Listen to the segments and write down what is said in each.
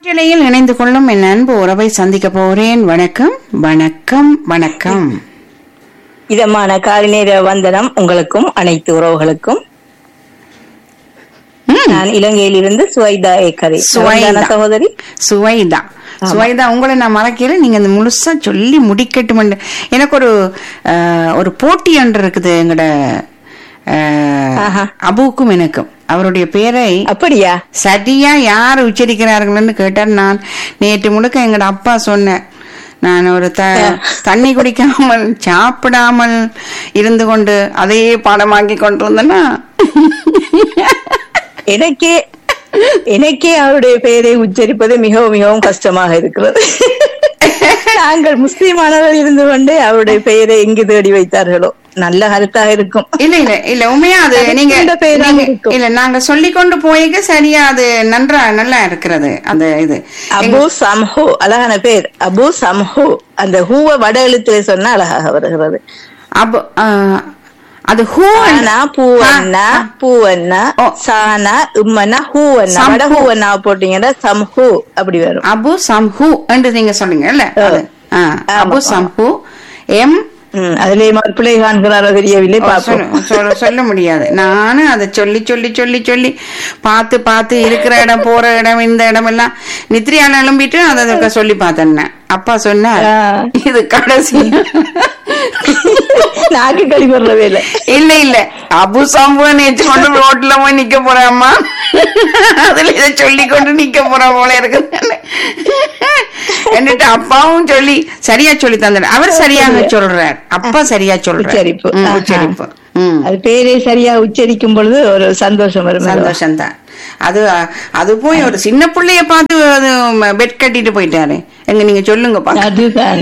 கிளையில் இணைந்து கொள்ளும் என் அன்பு உறவை சந்திக்க போறேன் வணக்கம் வணக்கம் வணக்கம் இதமான காலை நேர வந்தனம் உங்களுக்கும் அனைத்து உறவுகளுக்கும் ம், நான் இலங்கையிலிருந்து சுவைதா ஏக்கரை சுவைதா. நலம்தானா சகோதரி சுவைதா சுவைதா உங்களை நான் மறக்கல நீங்க அந்த முழுசா சொல்லி முடிக்கட்டும் எனக்கு ஒரு அஹ், ஒரு போட்டி ஒன்று இருக்குது எங்கட அஹ், ஆஹா. அபுவுக்கும் எனக்கும் அவருடைய பேரை அப்படியா சரியா யார் உச்சரிக்கிறார்கள்னு கேட்டார் நான் நேற்று முழுக்க எங்கட அப்பா சொன்னேன் நான் ஒரு த தண்ணி குடிக்காமல் சாப்பிடாமல் இருந்து கொண்டு அதையே பாடமாக்கி கொண்டு வந்தேன்னா எனக்கே எனக்கே அவருடைய பெயரை உச்சரிப்பது மிகவும் மிகவும் கஷ்டமாக இருக்கிறது நாங்கள் முஸ்லிமானவர்கள் இருந்து கொண்டு அவருடைய பெயரை எங்கு தேடி வைத்தார்களோ நல்ல கருத்தாக இருக்கும் இல்ல இல்ல இல்ல உண்மையா அது அது நீங்க இந்த பேரா நீங்க- இருக்கும். இல்ல நாங்க சொல்லி கொண்டு போய்க்க சரியா அது நன்றா நல்லா இருக்கிறது அந்த இது அபு சம்ஹு அழகான பேர் அபு சம்ஹு அந்த ஹூவ வட எழுத்துல சொன்னா அழகாக வருகிறது அப்ப ஆஹ், அது ஹூ ஆனா பூவண்ணா பூவண்ணா ஓ. சானா உம்மனா ஹூவண்ணா சம்ஹு. வட ஹூவண்ணா போட்டீங்கன்னா சம்ஹு அப்படி வரும் அபு சம்ஹு என்று நீங்க சொன்னீங்க இல்ல அது ஆ, அபு சம்ஹு எம் ம், அதுலயே அவர் பிள்ளை காண்கிறாரோ தெரியவில்லை ஓ, பார்ப்போம் சொல்ல- சொல்ல சொல்ல முடியாது நானும் அதை சொல்லி சொல்லி சொல்லி சொல்லி பார்த்து பார்த்து இருக்கிற இடம் போற இடம் இந்த இடம் எல்லாம் நித்ரியால எழும்பிட்டு அதை அதுக்கு சொல்லி பார்த்தேன் அப்பா சொன்னார் ஆ. இது கடைசி நாக்கு கழி வர்றவே இல்லை இல்ல இல்ல அபு சம்பவம் நேற்று கொண்டு ரோட்ல போய் நிக்க போறாம்மா அதுல இதை சொல்லி கொண்டு நிக்க போறா போல இருக்குது என்னட்டு அப்பாவும் சொல்லி சரியா சொல்லி தந்தார் அவர் சரியாக சொல்றார் அப்பா சரியா சொல்றார் உச்சரிப்பு. ம், ஆஹா. உச்சரிப்பு ம் அது பேரே சரியா உச்சரிக்கும் பொழுது ஒரு சந்தோஷம் வரும் அல்லவா? சந்தோஷம்தான் அது அது போய் ஒரு சின்ன பிள்ளைய பார்த்து அது பெட் கட்டிட்டு போயிட்டாரு எங்க நீங்க சொல்லுங்க பாக்க அதுதானே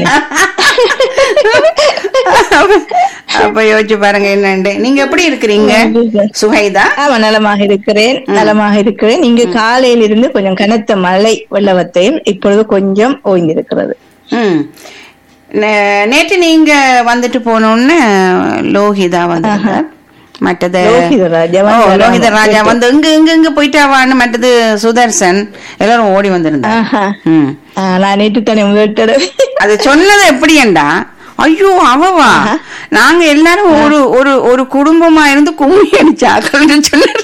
அப்ப யோசிச்சு பாருங்க என்னண்டு நீங்க எப்படி இருக்கிறீங்க சுஹைதா ஆமா நலமாக இருக்கிறேன் நலமாக இருக்கிறேன் இங்கு காலையில் இருந்து கொஞ்சம் கனத்த மழை வெள்ளவத்தையும் இப்பொழுது கொஞ்சம் ஓய்ந்திருக்கிறது ம் நே- நேற்று நீங்க வந்துட்டு போனோன்னு லோகிதா வந்தாங்க மற்றது லோகித ராஜா ஓ, வந்தாரு. லோகித ராஜா வந்து இங்க இங்க இங்க போயிட்டாவான்னு மற்றது சுதர்சன் எல்லாரும் ஓடி வந்திருந்தாங்க ஆஹா. ம் ஆ, நான் நேற்று தானே முதல் தடவை அது சொன்னது எப்படியண்டா ஐயோ அவவா நாங்க எல்லாரும் ஒரு ஒரு ஒரு குடும்பமா இருந்து கும்மி அடிச்சாக்கள்னு சொன்னாரு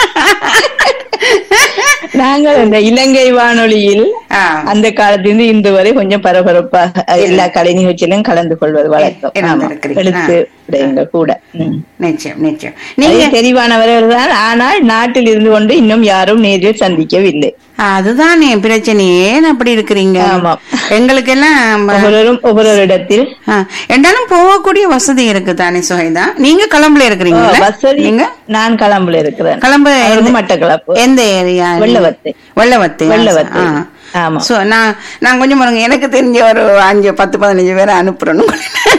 நாங்கள் இந்த இலங்கை வானொலியில் ஆ. அந்த காலத்திலிருந்து இன்று வரை கொஞ்சம் பரபரப்பாக எல்லா கலை நிகழ்ச்சியிலும் கலந்து கொள்வது வழக்கம் இருந்து ஆமா. இருக்கிறீங்க. எழுத்து விடயங்கள் கூட ம். நிச்சயம் நிச்சயம் அது நீங்க தெரிவானவர்கள் தான் ஆனால் நாட்டில் இருந்து கொண்டு இன்னும் யாரும் நேரில் சந்திக்கவில்லை அதுதானே பிரச்சனை ஏன் அப்படி இருக்கிறீங்க ஆமாம். எங்களுக்கு எல்லாம் ஒவ்வொருவரும் ஒவ்வொரு இடத்தில் ரெண்டாலும் போகக்கூடிய வசதி இருக்கு தானே சுகைதா நீங்க கிளம்புல இருக்கிறீங்களா வசதி நீங்க நான் களம்புல இருக்கிறேன் கிளம்பு அவருக்கு எந்த- மட்டக்களப்பு எந்த ஏரியா வெள்ளவத்தை. வெள்ளவத்தை வெள்ளவத்தை. ஆமா. சோ நான் நான் கொஞ்சம் பாருங்க எனக்கு தெரிஞ்ச ஒரு அஞ்சு பத்து பதினஞ்சு பேரை அனுப்புறேன்னு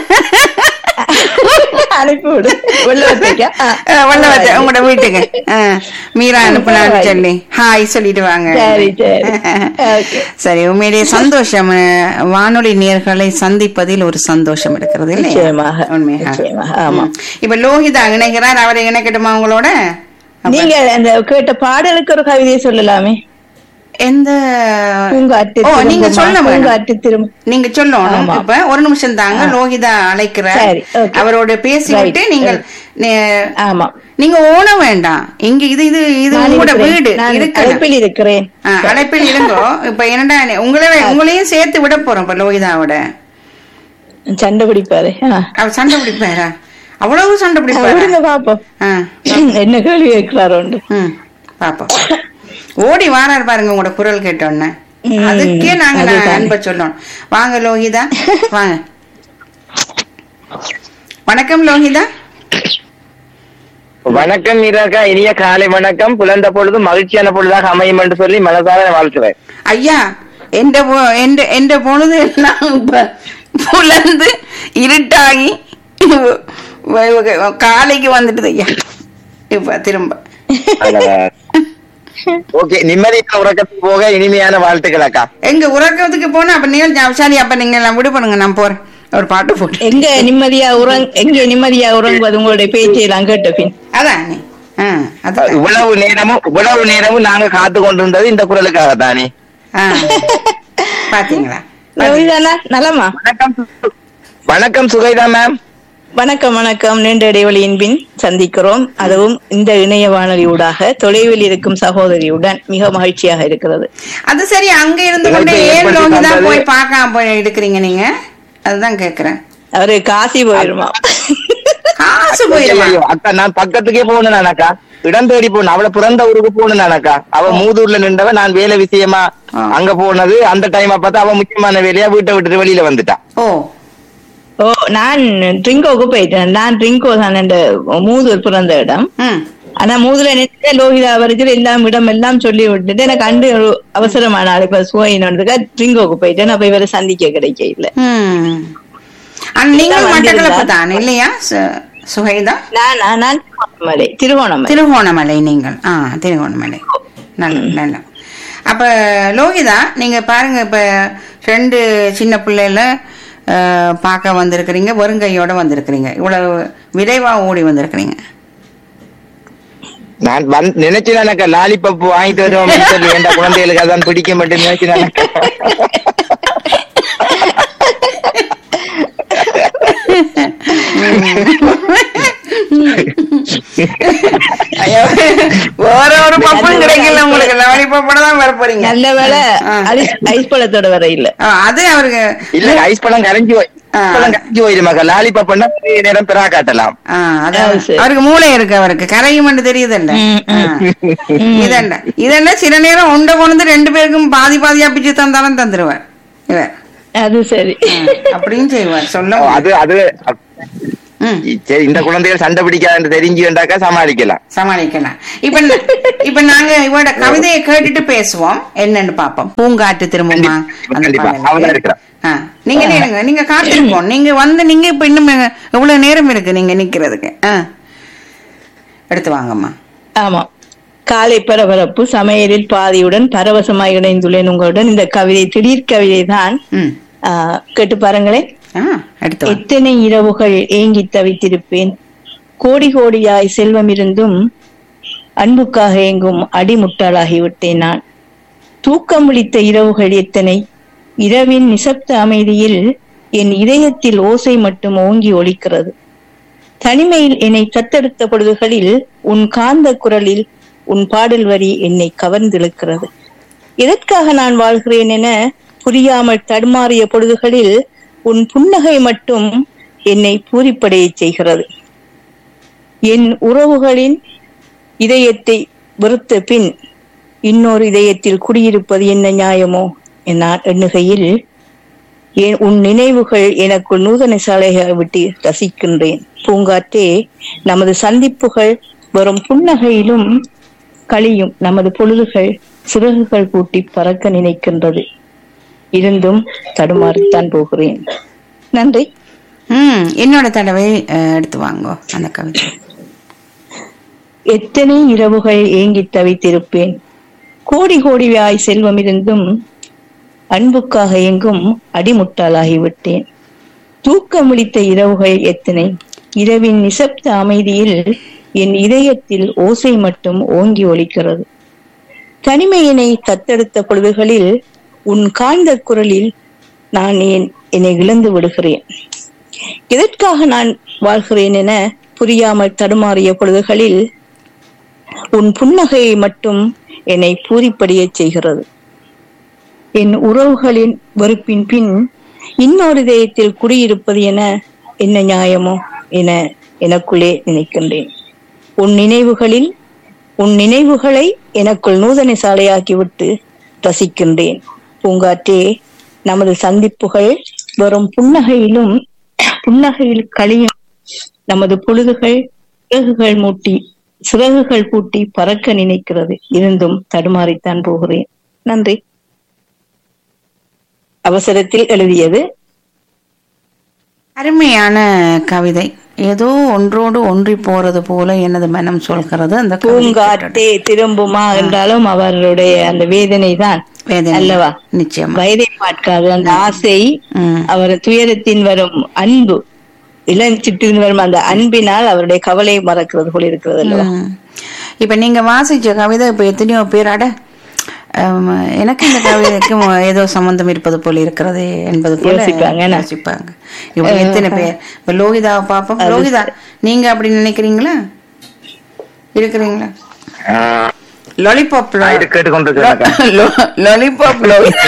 அனுப்பிவிடு வெள்ளவத்தைக்கா ஆ. வெள்ளவத்தை உங்களோட வீட்டுக்கு ஆ, மீரா அனுப்புனான்னு சொல்லி ஹாய் சொல்லிட்டு வாங்க சரி சரி Okay. சரி உண்மையிலேயே சந்தோஷம் அஹ், வானொலி நேர்களை சந்திப்பதில் ஒரு சந்தோஷம் இருக்கிறது இல்லையா நிச்சயமாக, உண்மையாக நிச்சயமாக, ஆமா. ம். இப்ப லோகிதா இணைக்கிறார் அவரை இணைக்கட்டுமா உங்களோட அப்ப நீங்க அந்த கேட்ட பாடலுக்கு ஒரு கவிதையை சொல்லலாமே எந்த பூங்காட்டு ஓ நீங்க திரும்புமா, சொல்ல வேணும் பூங்காட்டு திரும்ப நீங்க சொல்லணும் ஆமா. இப்ப ஒரு நிமிஷம் தாங்க லோகிதா அழைக்கிறார் சரி, okay. அவரோட பேசிவிட்டு Right, நீங்கள் நே- ஆமா நீங்க ஓட வேண்டாம் இங்க இது இது இது நான் உங்களோட இருக்கிறேன். வீடு நான் இருக்கணும் அழைப்பில் இருக்கிறேன் ஆ, அழைப்பில் இருங்கோ இப்ப என்னடா உங்களை உங்களையும் சேர்த்து விட போறோம் இப்ப லோகிதாவோட சண்டை பிடிப்பாரு ஆ. அவர் சண்டை பிடிப்பாரா அவ்வளவு சண்டை பிடிப்பாரா விடுங்க பாப்போம் ஆ, என்ன கேள்வி கேட்கிறாரோண்டு ம் பாப்போம் ஓடி வாரார் பாருங்க உங்களோட குரல் கேட்டோன்னே ம், அதுக்கே நாங்க நான் அதுதானே. அன்ப சொல்லணும் வாங்க லோகிதா வாங்க வணக்கம் லோகிதா வணக்கம் மீராக்கா இனிய காலை வணக்கம் புலந்த பொழுது மகிழ்ச்சியான பொழுதாக அமையும் என்று சொல்லி மனதார வாழ்த்துவேன் ஐயா எந்த பொ- எந்த எந்த பொழுது எல்லாம் இப்ப புலந்து இருட்டாகி வ- வ- காலைக்கு வந்துட்டுது ஐயா இப்ப திரும்ப ஓகே நிம்மதியான உறக்கத்துக்கு போக இனிமையான வாழ்த்துக்கள் அக்கா எங்க உறக்கத்துக்கு போனா அப்ப நீங்கள் சரி அப்ப நீங்க எல்லாம் விடுபடுங்க நான் போறேன் ஒரு பாட்டு போட்டு எங்க நிம்மதியா உறங் எங்க நிம்மதியா உறங்குவது உங்களுடைய பேச்சை எல்லாம் கேட்ட பின் அதான் நீ ஆ, அதான் இவ்வளவு நேரமும் இவ்வளவு நேரமும் நாங்க காத்து கொண்டிருந்தது இந்த குரலுக்காக தானே ஆ. பாத்தீங்களா லோகிதானா நலமா வணக்கம் சு- வணக்கம் சுகைதா மேம் வணக்கம் வணக்கம் நீண்ட இடைவெளியின் பின் சந்திக்கிறோம் அதுவும் இந்த இணைய வானொலி ஊடாக தொலைவில் இருக்கும் சகோதரியுடன் மிக மகிழ்ச்சியாக இருக்கிறது அது சரி அங்க இருந்து கொண்டே இணைப்பை ஏன் ஏற்படுத்தி லோகி தான் தந்தது. போய் பார்க்காம போய் எடுக்கிறீங்க நீங்க அதுதான் கேக்குறேன் அவரு காசி போயிருமா காசு போயிருமா ஐயோ, அக்கா நான் பக்கத்துக்கே போகணும் நானக்கா இடம் தேடி போகணும் அவளை பிறந்த ஊருக்கு போகணும் நானக்கா அவ மூதூர்ல நின்றவ நான் வேலை விஷயமா ஆ. அங்க போனது அந்த டைமா பார்த்தா அவ முக்கியமான வேலையா வீட்டை விட்டுட்டு வெளியில வந்துட்டா ஓ ஓ நான் ட்ரிங்கோக்கு போயிட்டேன் நான் ட்ரிங்கோ தான் என்ற மூதூர் பிறந்த இடம் ம் ஆனா மூதுல நினைச்ச லோகிதா வரைக்கும் எல்லாம் இடம் எல்லாம் சொல்லி விட்டுட்டு எனக்கு அண்டு ஒரு அவசரமான ஆள் இப்ப சுவையினதுக்கா ட்ரிங்கோக்கு போயிட்டேன் அப்ப இவரை சந்திக்க கிடைக்க இல்ல ம் அண்ட் நீங்கள் இதான் மட்டக்களப்பு வந்திருந்தா. தான் இல்லையா சு- சுகைதா நான் நான் நான் திருகோணமலை திருகோணமலை திருகோணமலை நீங்கள் ஆ திருகோணமலை நல்ல நல்ல அப்ப லோகிதா நீங்க பாருங்க இப்ப ரெண்டு சின்ன பிள்ளைல அஹ், பார்க்க வந்திருக்கிறீங்க வருங்கையோட வந்திருக்கிறீங்க இவ்வளவு விரைவா ஓடி வந்திருக்கிறீங்க நான் வந்து நினைச்சு நானக்கா லாலிபப் வாங்கிட்டு வருவோம் சொல்லி என் குழந்தைகளுக்கு அதான் பிடிக்க மாட்டேன்னு நினைச்சு நானக்கா ஐயோ, வேற ஒரு பப்பும் கிடைக்கல உங்களுக்கு லாலிபப்போட தான் வர போறீங்க நல்ல வேலை ஆ. ஐஸ் பழத்தோட வர இல்ல ஆ, அது அவருக்கு இல்ல ஐஸ் பழம் கரைஞ்சி போய் ஆ. ஐஸ் பழம் கரைஞ்சி போயிருமாக்கா லாலிபப் பண்ணா பெரிய நேரம் பெறா காட்டலாம் ஆ, அது அது சரி. அவருக்கு மூளை இருக்கு அவருக்கு கரையும் தெரியுதுல்ல ம், ம். இதென்ன இதென்ன சில நேரம் உண்ட கொண்டு ரெண்டு பேருக்கும் பாதி பாதியா பிச்சு தந்தாலும் தந்துருவார் இவர் அது சரி ஆ, அப்படியும் செய்வார் சொல்ல ஓ, முடியாது. அது அது ம், சரி இந்த குழந்தைகள் சண்டை பிடிக்காதுன்னு தெரிஞ்சு வேண்டாக்கா சமாளிக்கலாம் சமாளிக்கலாம் இப்ப ந- இப்ப நாங்க இவரோட கவிதையை கேட்டுட்டு பேசுவோம் என்னன்னு பாப்போம் பூங்காற்று திரும்புமா அந்த கண்டிப்பா, பாடலுக்கு. அவதான் இருக்கிறா. ஆ, நீங்க நேருங்க நீங்க காத்திருப்போம் நீங்க வந்து நீங்க இப்ப இன்னும் எவ்வளவு நேரம் இருக்கு நீங்க நிக்கிறதுக்கு ஆ. எடுத்து வாங்கம்மா ஆமா காலை பரபரப்பு சமையலில் பாதியுடன் பரவசமாய் இணைந்துள்ளேன் உங்களுடன் இந்த கவிதை திடீர் கவிதை தான் ம் கேட்டு பாருங்களேன் ஆ எடுத்து வாங்க எத்தனை இரவுகள் ஏங்கி தவித்திருப்பேன் கோடி கோடியாய் செல்வம் இருந்தும் அன்புக்காக எங்கும் அடிமுட்டாளாகிவிட்டேன் நான் தூக்கம் விழித்த இரவுகள் எத்தனை இரவின் நிசப்த அமைதியில் என் இதயத்தில் ஓசை மட்டும் ஓங்கி ஒலிக்கிறது தனிமையில் என்னை தத்தெடுத்த பொழுதுகளில் உன் காந்த குரலில் உன் பாடல் வரி என்னை கவர்ந்திழுக்கிறது எதற்காக நான் வாழ்கிறேன் என புரியாமல் தடுமாறிய பொழுதுகளில் உன் புன்னகை மட்டும் என்னை பூரிப்படையச் செய்கிறது என் உறவுகளின் இதயத்தை வெறுத்த பின் இன்னொரு இதயத்தில் குடியிருப்பது என்ன நியாயமோ என நான் எண்ணுகையில் என் உன் நினைவுகள் எனக்குள் நூதன சாலையாக விட்டு ரசிக்கின்றேன் பூங்காற்றே நமது சந்திப்புகள் வரும் புன்னகையிலும் கழியும் நமது பொழுதுகள் சிறகுகள் கூட்டி பறக்க நினைக்கின்றது இருந்தும் தடுமாறித்தான் போகிறேன் நன்றி ம் என்னோட தடவை அஹ், எடுத்து வாங்கோ அந்த கவிதை எத்தனை இரவுகள் ஏங்கி தவித்திருப்பேன் கோடி கோடியாய் செல்வம் இருந்தும் அன்புக்காக எங்கும் அடிமுட்டாளாகிவிட்டேன் தூக்கம் விழித்த இரவுகள் எத்தனை இரவின் நிசப்த அமைதியில் என் இதயத்தில் ஓசை மட்டும் ஓங்கி ஒலிக்கிறது தனிமையினை தத்தெடுத்த பொழுதுகளில் உன் காய்ந்த குரலில் நான் என் என்னை இழந்து விடுகிறேன் எதற்காக நான் வாழ்கிறேன் என புரியாமல் தடுமாறிய பொழுதுகளில் உன் புன்னகையை மட்டும் என்னை பூரிப்படையச் செய்கிறது என் உறவுகளின் வெறுப்பின் பின் இன்னொரு இதயத்தில் குடியிருப்பது என என்ன நியாயமோ என எனக்குள்ளே நினைக்கின்றேன் உன் நினைவுகளில் உன் நினைவுகளை எனக்குள் நூதன சாலையாக்கிவிட்டு ரசிக்கின்றேன் பூங்காற்றே நமது சந்திப்புகள் வெறும் புன்னகையிலும் புன்னகையில் கழியும் நமது பொழுதுகள் சிறகுகள் மூட்டி சிறகுகள் பூட்டி பறக்க நினைக்கிறது இருந்தும் தடுமாறித்தான் போகிறேன் நன்றி அவசரத்தில் எழுதியது அருமையான கவிதை ஏதோ ஒன்றோடு ஒன்றி போறது போல எனது மனம் சொல்கிறது அந்த கவிதை கேட்டவுடன். பூங்காற்றே திரும்புமா என்றாலும் அவருடைய அந்த வேதனை தான் வேதனை. அல்லவா நிச்சயமா வயதை பார்க்காது அந்த ஆசை ம். அவர் துயரத்தின் வரும் அன்பு இளஞ்சிட்டின் வரும் அந்த அன்பினால் அவருடைய கவலை மறக்கிறது போல இருக்கிறது அல்லவா ம். இப்ப நீங்க வாசிச்ச கவிதை இப்ப எத்தனையோ பேர் அட ஆம், எனக்கு இந்த கவிதைக்கும் ஏதோ சம்பந்தம் இருப்பது போல இருக்கிறது என்பது போல யோசிப்பாங்க, என்ன? யோசிப்பாங்க இப்ப எத்தனை பேர் இப்ப லோகிதாவை பார்ப்போம் அது லோகிதா நீங்க அப்படி நினைக்கிறீங்களா இருக்கிறீங்களா ஆஹ், லாலிபாப் நான் இது கேட்டுக்கொண்டிருக்கிறேன் லாலிபாப் லோகிதா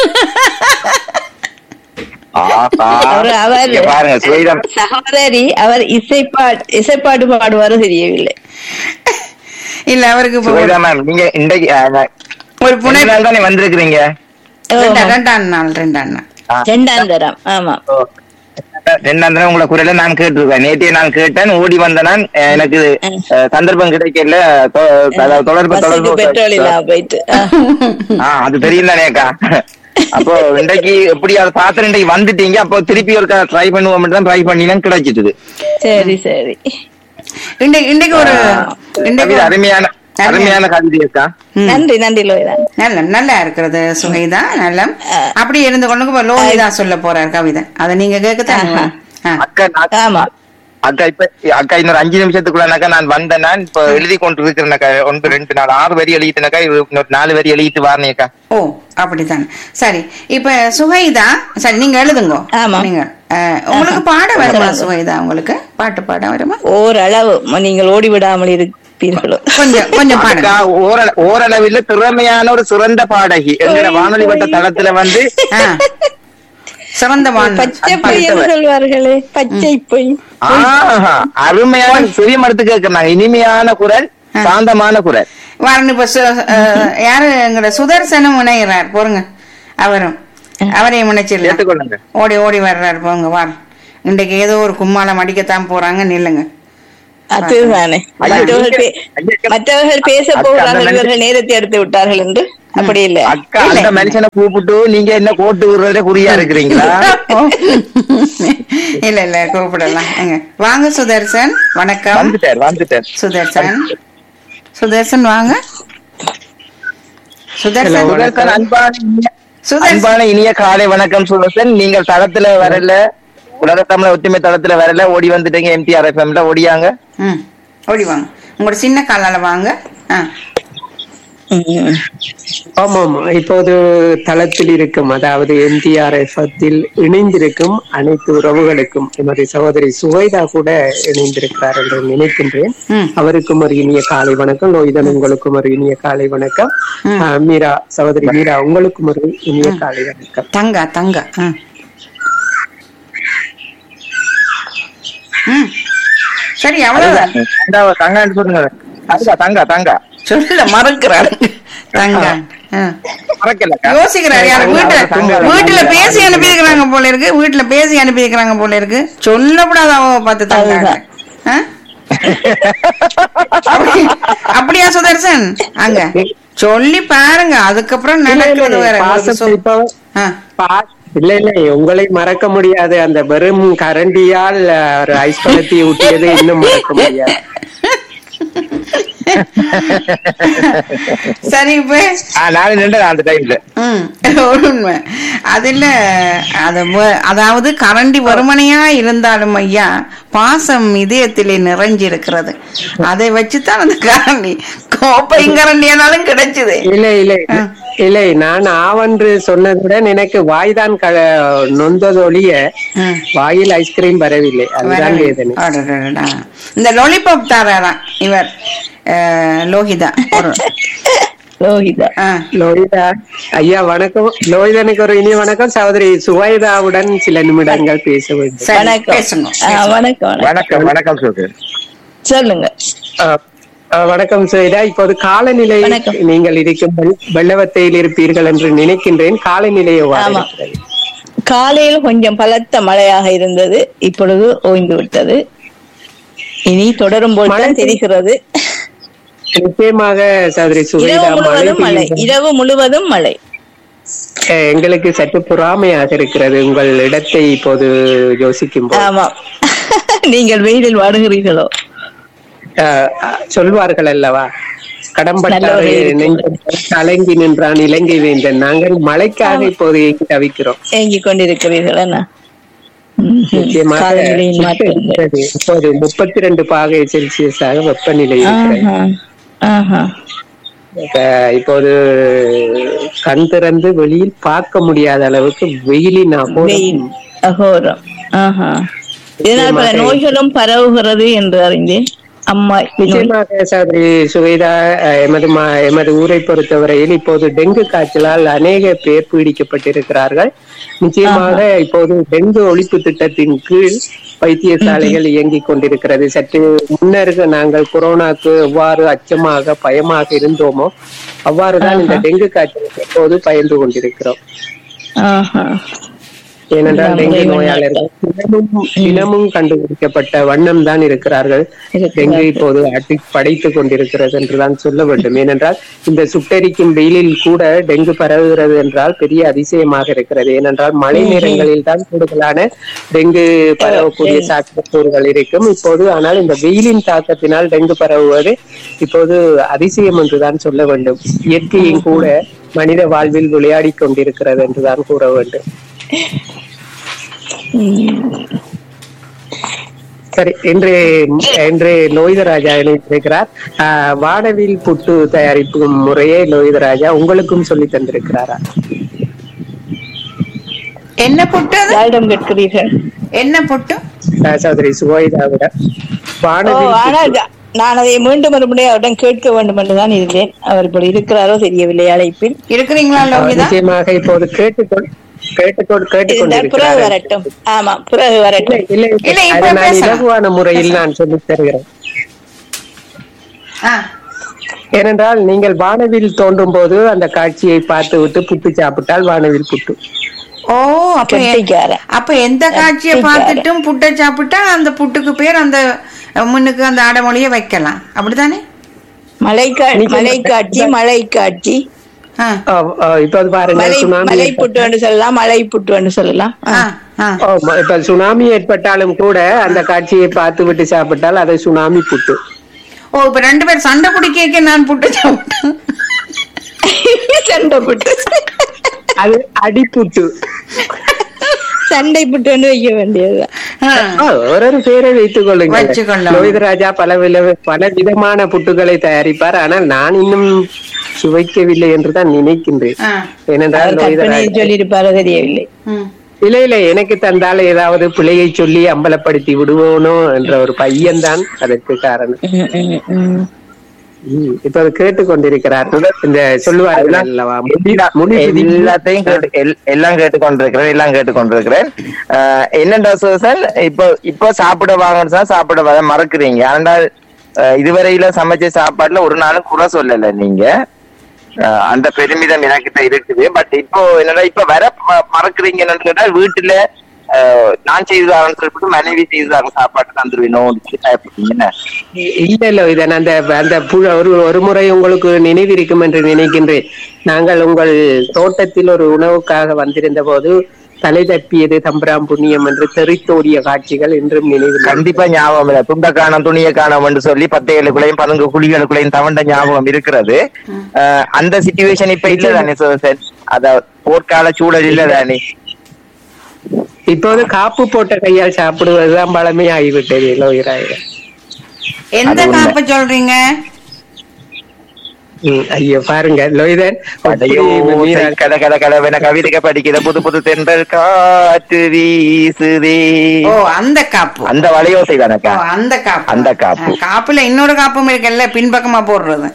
ஆஹா. அவரு அவர் இங்க பாருங்க சுவேதம் சகோதரி அவர் இசைப்பாடு இசைப்பாடு பாடுவாரோ தெரியவில்லை இல்ல அவருக்கு இப்ப சுவேதா மேம் நீங்க இன்றைக்கு ஆஹ், நான் ஒரு புனை ரெண்டு நாள் தானே வந்திருக்கிறீங்க ரெண்டா- ரெண்டாம் நாள் ரெண்டாம் நாள் ஆ. ரெண்டாம் தரம் ஆமா ஓ. ரெண்டாம் தடவை உங்களை குரல நான் கேட்டிருக்கேன் நேற்றைய நான் கேட்டேன் ஓடி வந்த நான் அஹ், எனக்கு அஹ், சந்தர்ப்பம் கிடைக்கல தொ- அதாவது தொடர்பு பஸ்ஸுக்கு பெட்ரோல் இல்லாம தொடர்பு போயிட்டு ஆ. ஆ அது தெரியும் தானேக்கா அப்போ இன்றைக்கு எப்படி அதை பார்த்து இன்றைக்கு வந்துட்டீங்க அப்போ திருப்பி ஒரு ட்ரை பண்ணுவோம் தான் ட்ரை பண்ணினா கிடைச்சிட்டுது சரி சரி இன்றைக்கு இன்றைக்கு ஒரு இன்றைக்கு கவிதை ஒரு- அருமையான அருமையான கவிதை அக்கா ம். நன்றி நன்றி லோய்தான் நல்ல நல்லா இருக்கிறது சுகைதா நல்ல அப்படி இருந்து கொண்டு இப்ப லோகிதா சொல்ல போறார் கவிதை அதை நீங்க கேட்கத்தான் ஆ. அக்கா நான் ஆமா அக்கா இப்ப அக்கா இன்னொரு அஞ்சு நிமிஷத்துக்குள்ளனாக்கா நான் வந்தேன் நான் இப்ப எழுதி கொண்டு இருக்கிறேனக்கா ஒன்று ரெண்டு நாள் ஆறு வரி எழுதிட்டேனக்கா இன்னொரு நாலு வரி எழுதிட்டு வாரனேக்கா ஓ அப்படித்தானே சரி இப்ப சுகைதா சரி நீங்க எழுதுங்க ஆமா. நீங்க அஹ், உங்களுக்கு பாட வருமா சுகைதா உங்களுக்கு பாட்டு பாட வருமா ஓரளவு நீங்கள் ஓடி விடாமல் இருப்பீர்களோ கொஞ்சம் கொஞ்சம் பாடுங்க அக்கா ஓரள- ஓரளவில் திறமையான ஒரு சிறந்த பாடகி எங்கட வானொலி வட்ட தளத்துல வந்து ஆ. சிறந்த வாழ்நாள். பச்சை பொய் என்று சொல்வார்களே பச்சை பொய் ஆஹா, அருமையான சிறிய மரத்து கேட்கிறாங்க இனிமையான குரல் சாந்தமான குரல் வாரன் இப்ப சு- அஹ், யாரு எங்கட சுதர்சனம் இணைகிறார் போருங்க அவரும் அவரையும் இணைச்சிடலாம் ஏற்றுக்கொள்ளுங்க ஓடி ஓடி வர்றாரு போங்க வார் இன்றைக்கு ஏதோ ஒரு கும்மாளம் அடிக்கத்தான் போறாங்க நில்லுங்க அதுதானே ஐயா, மற்றவர்கள் நீங்க- பே- ஐயா, மற்றவர்கள் பேச அக்கா, போகிறார்கள் அந்த இவர்கள் நேரத்தை எடுத்து விட்டார்கள் என்று அப்படி இல்லை அக்கா அந்த மனுஷனை கூப்பிட்டு நீங்க என்ன கோட்டு விடுறதுல குறியா இருக்கிறீங்களா இல்ல இல்ல கூப்பிடலாம் எங்க வாங்க சுதர்சன் வணக்கம் வந்துட்டார் வந்துட்டார் சுதர்சன் சுதர்சன் வாங்க சுதர்சன் சுதர்சன் அன்பான இனிய- சுதர்சன் அன்பான இனிய காலை வணக்கம் சுதர்சன் நீங்கள் தளத்துல வரல உலக தமிழ ஒற்றுமை தளத்துல வரல ஓடி வந்துட்டீங்க எம்டிஆர் எஃப்எம்ல ஓடியாங்க ம் ஓடி வாங்க உங்களோட சின்ன காலால வாங்க ஆ ம். ஆமாம் இப்போது தளத்தில் இருக்கும் அதாவது எம்டிஆர்எஃப்த்தில் இணைந்திருக்கும் அனைத்து உறவுகளுக்கும் எமது சகோதரி சுவைதா கூட இணைந்திருக்கிறார் என்று நினைக்கின்றேன் ம். அவருக்கும் ஒரு இனிய காலை வணக்கம் லோய்தன் உங்களுக்கும் ஒரு இனிய காலை வணக்கம் ஆஹ், மீரா சகோதரி மீரா உங்களுக்கும் ஒரு இனிய காலை வணக்கம் தங்கா தங்கா ம் ம் சரி அவ்வளவுதான் தங்கா தங்கான்னு சொல்லுங்க தங்கா தங்கா தங்கா சொல்ல மறக்கிறாரு தங்கா ஆ. மறக்கலக்கா யோசிக்கிறாரு யாரு வீட்டுல தங்கா, வீட்டுல தங்கா. பேசி அனுப்பியிருக்கிறாங்க போல இருக்கு வீட்டுல பேசி அனுப்பியிருக்கிறாங்க போல இருக்கு சொல்லக்கூடாது அவ பார்த்து தங்காங்க ஆ? அப்படி- அப்படியா சுதர்சன் அங்க சொல்லி பாருங்க அதுக்கப்புறம் நடக்கிறது வேற உங்களுக்கு பாசத்தை சொல்- இப்போ ஆ. பா- இல்ல இல்ல உங்களை மறக்க முடியாது அந்த வெறும் கரண்டியால் அஹ், ஒரு ஐஸ் பழத்தை ஊட்டியதை இன்னும் மறக்க முடியாது சரி இப்ப ஆ, நானும் நின்றேன் அந்த டைம்ல ம், ஒரு உண்மை அதுல அது வ- அதாவது கரண்டி வறுமனையா இருந்தாலும் ஐயா பாசம் இதயத்திலே நிறைஞ்சிருக்கிறது அதை வச்சுதான் அந்த கரண்டி கோப்பையும் கரண்டியானாலும் கிடைச்சது இல்லை இல்லை இல்லை நான் ஆவென்று சொன்னதுடன் எனக்கு வாய்தான் க நொந்ததொழிய ம். வாயில் ஐஸ்கிரீம் வரவில்லை அதுதான் வேதனை அடடடடா. இந்த லாலிபாப் தாராராம் இவர் அஹ், லோகிதா ஒரு லோகிதா ஆ. லோகிதா ஐயா வணக்கம் லோகிதனுக்கு ஒரு இனிய வணக்கம் சகோதரி சுவைதாவுடன் சில நிமிடங்கள் பேச வேண்டும் சரி, வணக்கம் பேசுங்க ஆ, வணக்கம் வணக்கம் வணக்கம் வணக்கம் சொல்றேன் சொல்லுங்க அஹ், அஹ், வணக்கம் சுவைதா இப்போது காலநிலை வணக்கம். நீங்கள் இருக்கும் வெள்- வெள்ளவத்தையில் இருப்பீர்கள் என்று நினைக்கின்றேன் காலநிலை எவ்வாறு ஆமா. இருக்கிறது? காலையில் கொஞ்சம் பலத்த மழையாக இருந்தது இப்பொழுது ஓய்ந்து விட்டது இனி தொடரும் போல் தான் தெரிகிறது நிச்சயமாக சகோதரி இரவு சுவைதா மழை முழுவதும் மழை பெய்யும் இரவு முழுவதும் மழை அஹ், எங்களுக்கு சற்று பொறாமையாக இருக்கிறது உங்கள் இடத்தை இப்போது யோசிக்கும் போது ஆமா நீங்கள் வெயிலில் வாடுகிறீர்களோ அஹ், அஹ், சொல்வார்கள் அல்லவா கடம்பட்டாரை நல்ல ஒரு நெஞ்சம் கலங்கி நின்றான் இலங்கை வேந்தன் நாங்கள் மழைக்காக இப்போது ஏங்கி தவிக்கிறோம் ஏங்கிக் கொண்டிருக்கிறீர்கள் என்ன ம்ஹும். நிச்சயமாக காலநிலையின் மாற்றங்கள் இருக்கிறது. இப்போது முப்பத்தி ரெண்டு பாகை செல்சியஸாக வெப்பநிலை இருக்கிறது ஆஹா, ஆஹா. அஹ் இப்போது கண் திறந்து வெளியில் பார்க்க முடியாத அளவுக்கு வெயிலின் அகோரம் வெயில் அகோரம் ஆஹா இதனால் பல நோய்களும் பரவுகிறது என்று அறிந்தேன் அம்மா நோய். நிச்சயமாக சகோதரி சுவேதா அஹ், எமது மா- எமது ஊரை பொறுத்தவரையில் இப்போது டெங்கு காய்ச்சலால் அநேக பேர் பீடிக்கப்பட்டிருக்கிறார்கள் நிச்சயமாக இப்போது டெங்கு ஒழிப்பு திட்டத்தின் கீழ் வைத்தியசாலைகள் இயங்கிக் கொண்டிருக்கிறது சற்று முன்னர் நாங்கள் கொரோனாக்கு எவ்வாறு அச்சமாக பயமாக இருந்தோமோ அவ்வாறுதான் இந்த டெங்கு காய்ச்சலுக்கு இப்போது பயந்து கொண்டிருக்கிறோம் ஆஹா ஏனென்றால் டெங்கு நோயாளர்கள் தினமும் தினமும் கண்டுபிடிக்கப்பட்ட வண்ணம் தான் இருக்கிறார்கள் டெங்கு இப்போது அட்டி படைத்துக் கொண்டிருக்கிறது என்றுதான் சொல்ல வேண்டும் ஏனென்றால் இந்த சுட்டெரிக்கும் வெயிலில் கூட டெங்கு பரவுகிறது என்றால் பெரிய அதிசயமாக இருக்கிறது ஏனென்றால் மழை நேரங்களில் தான் கூடுதலான டெங்கு பரவக்கூடிய சாத்தியக்கூறுகள் இருக்கும் இப்போது ஆனால் இந்த வெயிலின் தாக்கத்தினால் டெங்கு பரவுவது இப்போது அதிசயம் என்றுதான் சொல்ல வேண்டும் இயற்கையும் கூட மனித வாழ்வில் விளையாடி கொண்டிருக்கிறது என்றுதான் கூற வேண்டும் சரி இன்று இன்று லோகிதராஜா இணைந்திருக்கிறார் ஆஹ், வானவில் புட்டு தயாரிப்பு முறையே லோகிதராஜா உங்களுக்கும் சொல்லி தந்திருக்கிறாரா என்ன புட்டு அது? யாரிடம் கேட்கிறீர்கள் என்ன புட்டு ஆஹ், சகோதரி சுகோயிதாவிட ஓ வானவில் ஆனால் ஜ- நான் அதை மீண்டும் மறுபடி அவரிடம் கேட்க வேண்டும் என்றுதான் இருந்தேன் அவர் இப்படி இருக்கிறாரோ தெரியவில்லை அழைப்பில் இருக்கிறீங்களா லோகிதா நிச்சயமாக இப்போது கேட்டுக்கொள் கேட்டுக்கொள் இருந்தால் பிறகு கேட்டுக்கொண்டிருக்கிறார் வரட்டும் ஆமா பிறகு வரட்டும் இல்லை இல்லை, இல்லை இப்ப அதை நான் பேசலாம். இலகுவான முறையில் நான் சொல்லித் தருகிறேன் ஆ, ஏனென்றால் நீங்கள் வானவில் தோன்றும் போது அந்த காட்சியை பார்த்து விட்டு புட்டு சாப்பிட்டால் வானவில் புட்டு ஓ அப்ப எ- கெட்டிக்காரன். அப்ப எந்த காட்சியை கெட்டிக்காரன். பார்த்துட்டும் புட்டை சாப்பிட்டா அந்த புட்டுக்கு பேர் அந்த அஹ், முன்னுக்கு அந்த அடமொழியை வைக்கலாம் அப்படித்தானே மலை மலை காட்சி மலை காட்சி ஆ, ஆஹ் ஆஹ் இப்போது பாருங்க மலை சுனாமி மலை புட்டு என்று சொல்லலாம் மலை புட்டு என்று சொல்லலாம் ஆ, ஆ. ஓ, ம- இப்ப சுனாமி ஏற்பட்டாலும் கூட அந்த காட்சியை பார்த்து விட்டு சாப்பிட்டால் அதை சுனாமி புட்டு ஓ இப்ப ரெண்டு பேர் சண்டை பிடிக்க நான் புட்டு சாப்பிட்டேன் சண்டை புட்டு அது அடிப்புட்டு சண்டை புட்டு என்று வைக்க வேண்டியதுதான் ஆ. ஆ, ஒரு ஒரு பேரை வைத்துக் கொள்ளுங்கள் வச்சுக்கொள்ளலாம். லோகிதராஜா பல வில பல விதமான புட்டுகளை தயாரிப்பார் ஆனால் நான் இன்னும் சுவைக்கவில்லை என்றுதான் நினைக்கின்றேன் ஆ. ஏனென்றால் அவர் கற்பனையை லோகிதராஜா சொல்லியிருப்பாரோ தெரியவில்லை ம். இல்ல இல்ல எனக்கு தந்தால் ஏதாவது பிழையை சொல்லி அம்பலப்படுத்தி விடுவோனோ என்ற ஒரு பையன்தான் அதற்கு காரணம் ம், ம், ம். ம், இப்ப அது கேட்டுக்கொண்டிருக்கிறார் இந்த சொல்லுவார்கள் அல்லவா முடி- முடி பிதுங்கி- எல்லாத்தையும் கேட்டு எல்- எல்லாம் கேட்டுக்கொண்டிருக்கிறேன் எல்லாம் கேட்டுக்கொண்டிருக்கிறேன் ஆஹ் என்னடா சுசன் இப்போ இப்போ சாப்பிட வாங்கன்னு சொன்னா சாப்பிட வர மறக்குறீங்க ஆனால் ஆஹ் இதுவரையில சமைச்ச சாப்பாட்டுல ஒரு நாளும் குறை சொல்லல நீங்க ஆஹ் அந்த பெருமிதம் எனக்கிட்ட இருக்குது பட் இப்போ என்னடா இப்ப வர ம- மறக்குறீங்கன்னு கேட்டா வீட்டுல ஆஹ் நான் செய்துதாரன்னு சொல்லிட்டு மனைவி செய்துதாங்க சாப்பாட்டு தந்துருவேணும் பயப்படுறீங்க இல்ல இல்ல இதன் அந்த அந்த பு- ஒரு ஒரு முறை உங்களுக்கு நினைவிருக்கும் என்று நினைக்கின்றேன் நாங்கள் உங்கள் தோட்டத்தில் ஒரு உணவுக்காக வந்திருந்த போது தலை தப்பியது தம்பராம் புண்ணியம் என்று தெரித்தோடிய காட்சிகள் இன்றும் நினைவில் கண்டிப்பா ஞாபகம் இல்ல துண்ட காணம் துணிய காணோம் என்று சொல்லி பத்தைகளுக்குள்ளையும் பதுங்கு குழிகளுக்குள்ளையும் தவண்ட ஞாபகம் இருக்கிறது அஹ் அந்த சிச்சுவேஷன் இப்ப இல்ல தானே சார் அத போர்க்கால சூழல் இல்ல தானே இப்போது காப்பு போட்ட கையால் சாப்பிடுவதுதான் பழமை ஆகிவிட்டது லோகிராயிரம் எந்த அது உண்மை. காப்ப சொல்றீங்க ம், ஐயோ பாருங்க லோகிதன் அதையோ எப்படி மீரா- கட கட கடவென கவிதைக படிக்கிற புது புது தென்றல் காற்று வீசுதே ஓ அந்த காப்பு அந்த வளையோசை ஓ தானக்கா அந்த காப்பு அந்த காப்பு. ஆ, காப்புல இன்னொரு காப்பும் இருக்குல்ல பின்பக்கமா போடுறது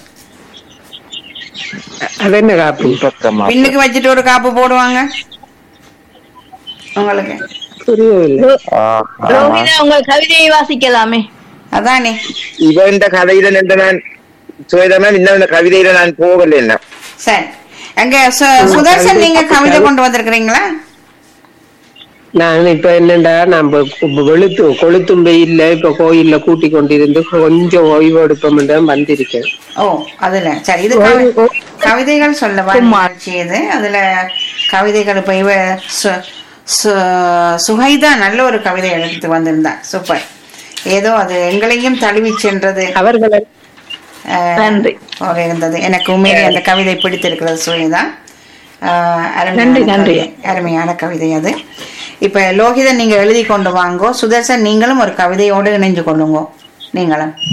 அது என்ன காப்பு பக்கமா பின்னுக்கு வச்சுட்டு ஒரு காப்பு போடுவாங்க உங்களுக்கு புரியவில்லை ஆஹா. ரோஹிதா உங்கள் கவிதையை வாசிக்கலாமே அதானே இவ இந்த கதையில நின்று நான் சுவேதமே இன்னும் இந்த கவிதையில நான் போகல என்ன சரி அங்க சு- சுதர்சன் நீங்க கவிதை கொண்டு வந்திருக்கிறீங்களா நான் இப்ப என்னண்டா நம்ம கு- வெளுத்து கொளுத்தும் வெயில்ல இப்ப கோயில்ல கூட்டி கொண்டிருந்து கொஞ்சம் ஓய்வு எடுப்போம் தான் வந்திருக்கேன் ஓ அதுல சரி இது கவி- கவிதைகள் சொல்லவா நிகழ்ச்சி இது அதுல கவிதைகள் இப்ப இவ சு- சு- சுஹைதா நல்ல ஒரு கவிதை எடுத்து வந்திருந்தா சூப்பர் ஏதோ அது எங்களையும் தழுவி சென்றது அவர்களை அஹ், நன்றி. போல இருந்தது எனக்கு உண்மையிலே அந்த கவிதை பிடித்திருக்கிறது சுஹைதா அஹ், அருமையான நன்றி, நன்றி. கவிதை. அருமையான கவிதை அது இப்ப லோகிதன் நீங்க எழுதி கொண்டு வாங்கோ சுதர்சன் நீங்களும் ஒரு கவிதையோடு இணைஞ்சு கொள்ளுங்க நீங்களும்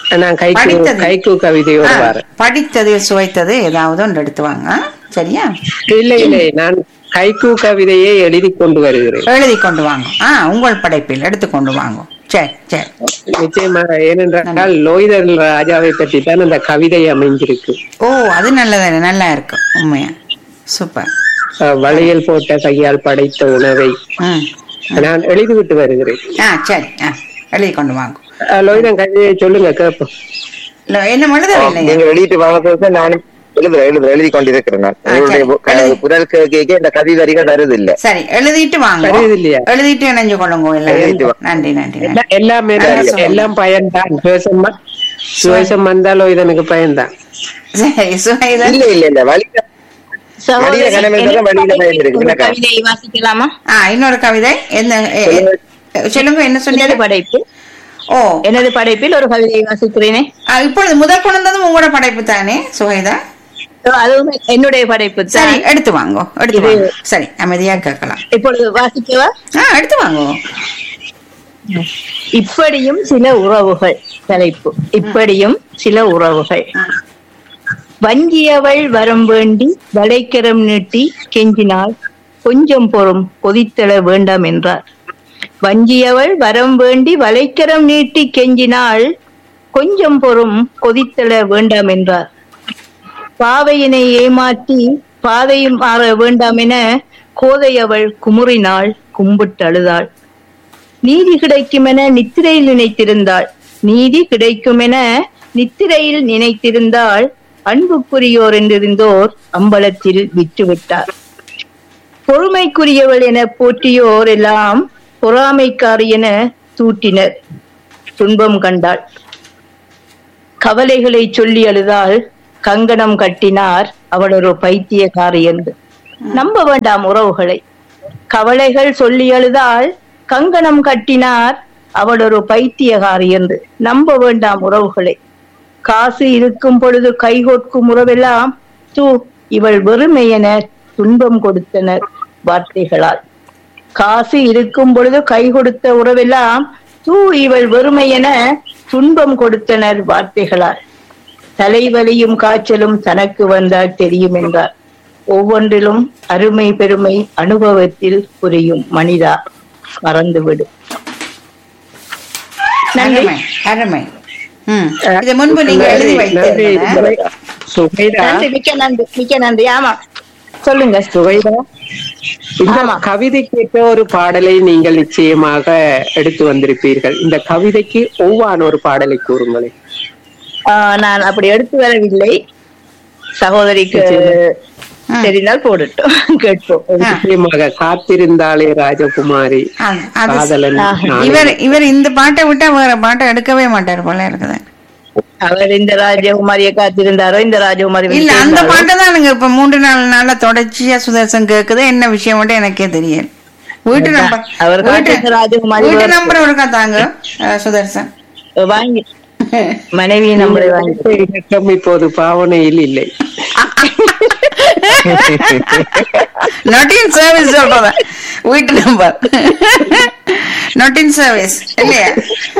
நான் கைக்கு படித்தது. கைக்கு கவிதையோடு ஆ, வரேன் படித்தது சுவைத்தது ஏதாவது ஒன்று எடுத்து வாங்க சரியா இல்லை இல்லை நான் கைக்கு கவிதையை எழுதி கொண்டு வருகிறேன் எழுதி கொண்டு வாங்க ஆ உங்கள் படைப்பில் எடுத்து கொண்டு வாங்க சரி சரி நிச்சயமாக ஏனென்றால் லோய்தர் ராஜாவை பற்றி தான் அந்த கவிதை அமைஞ்சிருக்கு ஓ அது நல்லது நல்லா இருக்கு உண்மையா சூப்பர் அஹ், வளையல் போட்ட கையால் படைத்த உணவை ம் நான் எழுதிவிட்டு வருகிறேன் ஆ சரி ஆ எழுதி கொண்டு வாங்க அஹ், லோய்தன் கவிதையை சொல்லுங்க கேட்போம் இல்ல, என்ன எழுதவில்லையா நீங்க வெளியிட்டு வாங்க சொல்லுங்க நானும் எழுதுறேன் எழுதுறேன் எழுதி கொண்டிருக்கிறேன் நான் ஆ, உங்களுடைய சரி. பு- எழுதி. குரல் கேட்க இந்த கவி வரிகள் வருது இல்ல சரி எழுதிட்டு வாங்க சரியுது இல்லையா? எழுதிட்டு இணைஞ்சு கொள்ளுங்க எழுதிட்டு எல்லாம் வா. நன்றி நன்றி நன்றி எல்லாம் எல்லாமே நல்லா சொல்லுங்க. எல்லாம் பயன்தான் சுவேசம் வ- சுவேசம் வந்தாலும் இதனுக்கு பயன்தான் சரி சுவைதா இல்ல இல்ல இல்ல வழி சகோதரி, வழியில கடமை இருந்தா எனக்கு வழியில பயம் இருக்கு. ஒரு என்னக்கா? கவிதையை வாசிக்கலாமா ஆ இன்னொரு கவிதை என்ன எ- எ- சொல்லுங்க என்ன எனது சொன்னீங்க படைப்பு ஓ எனது படைப்பில் ஒரு கவிதையை வாசிக்கிறேனே ஆ, இப்பொழுது முதல் கொண்டதும் உங்களோட படைப்பு தானே சுவைதா அதுவும் என்னுடைய படைப்பு சரி தான் எடுத்து வாங்கோ எடுத்து இது- வாங்க சரி அமைதியா கேட்கலாம் இப்பொழுது வாசிக்கவா ஆ எடுத்து வாங்கோ இப்படியும் சில உறவுகள் தலைப்பு இப்படியும் சில உறவுகள் வஞ்சியவள் வரம் வேண்டி வளைக்கரம் நீட்டி கெஞ்சினாள் கொஞ்சம் பொறும் கொதித்தள வேண்டாம் என்றார் வஞ்சியவள் வரம் வேண்டி வளைக்கரம் நீட்டி கெஞ்சினாள் கொஞ்சம் பொறும் கொதித்தள வேண்டாம் என்றார் பாவையினை ஏமாற்றி பாதையும் மாற வேண்டாம் என கோதையவள் குமுறினாள் கும்பிட்டு அழுதாள் நீதி கிடைக்கும் என நித்திரையில் நினைத்திருந்தாள் நீதி கிடைக்கும் என நித்திரையில் நினைத்திருந்தாள் அன்புக்குரியோர் என்றிருந்தோர் அம்பலத்தில் விற்றுவிட்டார் பொறுமைக்குரியவள் என போற்றியோர் எல்லாம் பொறாமைக்காரி என தூட்டினர் துன்பம் கண்டாள் கவலைகளை சொல்லி அழுதால் கங்கணம் கட்டினார் அவள் ஒரு பைத்தியக்காரி என்று நம்ப வேண்டாம் உறவுகளை கவலைகள் சொல்லி அழுதால் கங்கணம் கட்டினார் அவள் ஒரு பைத்தியகாரி என்று நம்ப வேண்டாம் உறவுகளை காசு இருக்கும் பொழுது கைகொட்கும் உறவெல்லாம் தூ இவள் வெறுமையென துன்பம் கொடுத்தனர் வார்த்தைகளால் காசு இருக்கும் பொழுது கை கொடுத்த உறவெல்லாம் தூ இவள் வெறுமையென துன்பம் கொடுத்தனர் வார்த்தைகளால் தலைவலியும் காய்ச்சலும் தனக்கு வந்தால் தெரியும் என்றார் ஒவ்வொன்றிலும் அருமை பெருமை அனுபவத்தில் புரியும் மனிதா மறந்துவிடு நன்றி அருமை அருமை ம் இது முன்பு நீங்க எழுதி நன்றி, வைத்தீங்க சுகைதா நன்றி மிக்க நன்றி மிக்க நன்றி ஆமா சொல்லுங்க சுவைதா இந்த ஆமா. கவிதைக்கு ஒரு பாடலை நீங்கள் நிச்சயமாக எடுத்து வந்திருப்பீர்கள் இந்த கவிதைக்கு ஒவ்வான ஒரு பாடலை கூறுங்களேன் ஆஹ் நான் அப்படி எடுத்து வரவில்லை சகோதரிக்கு ம். தெரிந்தால் போடட்டும் கேட்போம் ஆ. நிச்சயமாக காத்திருந்தாலே ராஜகுமாரி அது- அது காதலன் நானே. இவர் இவர் இந்த பாட்டை விட்டா வேற பாட்டை எடுக்கவே மாட்டார் போல இருக்குது அவர் இந்த ராஜகுமாரியை காத்திருந்தாரோ இந்த ராஜகுமாரி இல்ல அந்த இருந்தாரோ? பாட்டை தான் எனக்கு இப்ப மூன்று நாலு நாளா தொடர்ச்சியா சுதர்சன் கேக்குது என்ன விஷயம் மட்டும் எனக்கே தெரியல வீட்டு அதான். நம்பர் அவர் வீட்டு காட்டுற ராஜகுமாரி வீட்டு வருது. நம்பர் ஒருக்கா தாங்க அஹ், சுதர்சன் வாங்கி மனைவி நம்மளை வாங்கி இலக்கம் இப்போது பாவனையில் இல்லை நாட் இன் சர்வீஸ் சொல்றேன் வீட்டு நம்பர் நாட் இன் சர்வீஸ் இல்லையா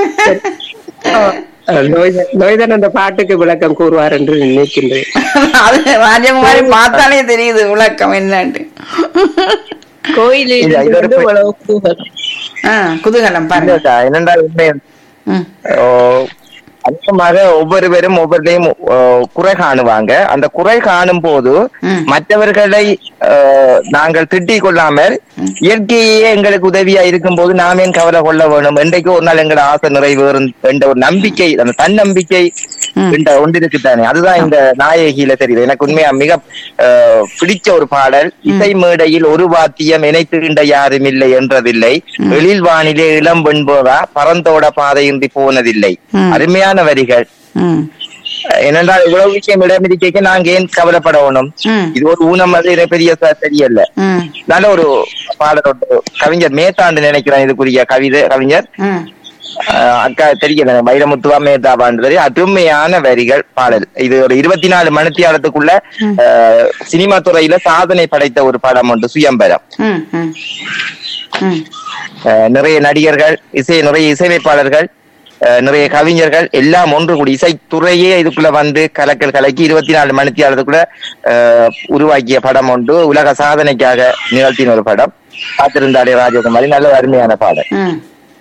அஹ் நோய்தன் நோய்தன் அந்த பாட்டுக்கு விளக்கம் கூறுவார் என்று நினைக்கின்றேன் அது ராஜகுமாரி பார்த்தாலே தெரியுது விளக்கம் என்னன்ட்டு கோயிலில் இல்ல, இது ஒரு இருந்து பெ- உழவு கூகல். ஆ, குதூகலம் பாருங்க இல்லக்கா, என்னடா உண்மை ம், ஓ, அதிகமாக ஒவ்வொருவரும் ஒவ்வொருத்தையும் ஓ, குறை காணுவாங்க அந்த குறை காணும் போது ம். மற்றவர்களை ஆ, நாங்கள் திட்டிக் கொள்ளாமல் இயற்கையே எங்களுக்கு உதவியா இருக்கும் போது நாமே கவலை கொள்ள வேணும் என்றைக்கு ஒரு நாள் எங்களோட ஆசை நிறைவேறும் என்ற ஒரு நம்பிக்கை அந்த தன்னம்பிக்கை ம். என்ற ஒன்று இருக்குதானே அதுதான் இந்த நாயகியில தெரியுது எனக்கு உண்மையா மிக ஆ, பிடிச்ச ஒரு பாடல் இசை மேடையில் ஒரு வாத்தியம் இணைத்துகின்ற யாரும் இல்லை என்றதில்லை எழில் வானிலே இளம் வெண்போதா பரந்தோட பாதையின்றி போனதில்லை ம். அருமையான வரிகள் ம், ஏனென்றால் இவ்வளவு விஷயம் இடமிருக்கைக்கு நாங்க ஏன் கவலைப்படணும் ம், இது ஒரு ஊனம் அது இதை பெரிய ச- தெரியல ம், நல்ல ஒரு பாடலோட கவிஞர் மேத்தாண்டு நினைக்கிறேன் இதுக்குரிய கவிதை கவிஞர் ம். அஹ் அக்கா தெரியல வைரமுத்துவா மேத்தாபான்னு தெரியும் அருமையான வரிகள் பாடல் இது ஒரு இருபத்தி நாலு மணித்தியாலத்துக்குள்ள அஹ், சினிமா துறையில சாதனை படைத்த ஒரு படம் உண்டு சுயம்பரம் ம், ம், ம். அஹ், நிறைய நடிகர்கள் இசை நிறைய இசையமைப்பாளர்கள் அஹ், நிறைய கவிஞர்கள் எல்லாம் ஒன்று கூடி இசைத்துறையே இதுக்குள்ள வந்து கலக்கல் கலக்கி இருபத்தி நாலு மணித்தியாலத்துக்குள்ள அஹ், உருவாக்கிய படம் ஒன்று உலக சாதனைக்காக நிகழ்த்தின ஒரு படம் காத்திருந்தாலே ராஜகுமாரி நல்ல அருமையான பாடல் ம்